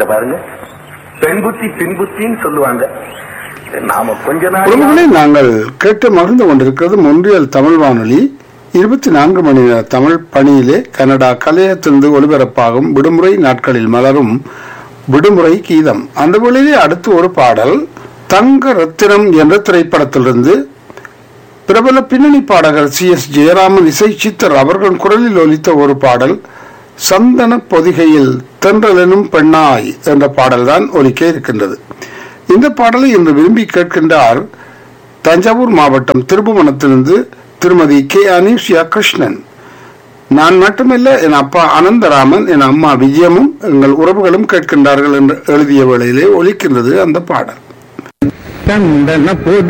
பாருங்க பெண் புத்தி பின் புத்தின்னு சொல்லுவாங்க நாம கொஞ்ச நாள் உறவுகளை நாங்கள் கேட்டு மகிழ்ந்து கொண்டிருக்கிறது மொன்றியல் தமிழ் வானொலி இருபத்தி நான்கு மணி நேர தமிழ் பணியிலே கனடா கலையத்திலிருந்து ஒலிபரப்பாகும் விடுமுறை நாட்களில் மலரும் விடுமுறை கீதம் அந்த வேளையிலே அடுத்து ஒரு பாடல் தங்க ரத்தினம் என்ற திரைப்படத்திலிருந்து பிரபல பின்னணி பாடகர் சி எஸ் ஜெயராமன் இசை சித்தர் அவர்கள் குரலில் ஒலித்த ஒரு பாடல் சந்தன பொதிகையில் தென்றலெனும் பெண்ணாய் என்ற பாடல்தான் ஒலிக்க இருக்கின்றது இந்த பாடலை இன்று விரும்பி கேட்கின்றார் தஞ்சாவூர் மாவட்டம் திருபுவனத்திலிருந்து திருமதி கே அனீஷியா கிருஷ்ணன் நான் மட்டுமல்ல என் அப்பா அனந்தராமன் என் அம்மா விஜயமும் எங்கள் உறவுகளும் கேட்கின்றார்கள் என்று எழுதிய வேளையிலே ஒலிக்கின்றது அந்த பாடல் சந்தன பொதி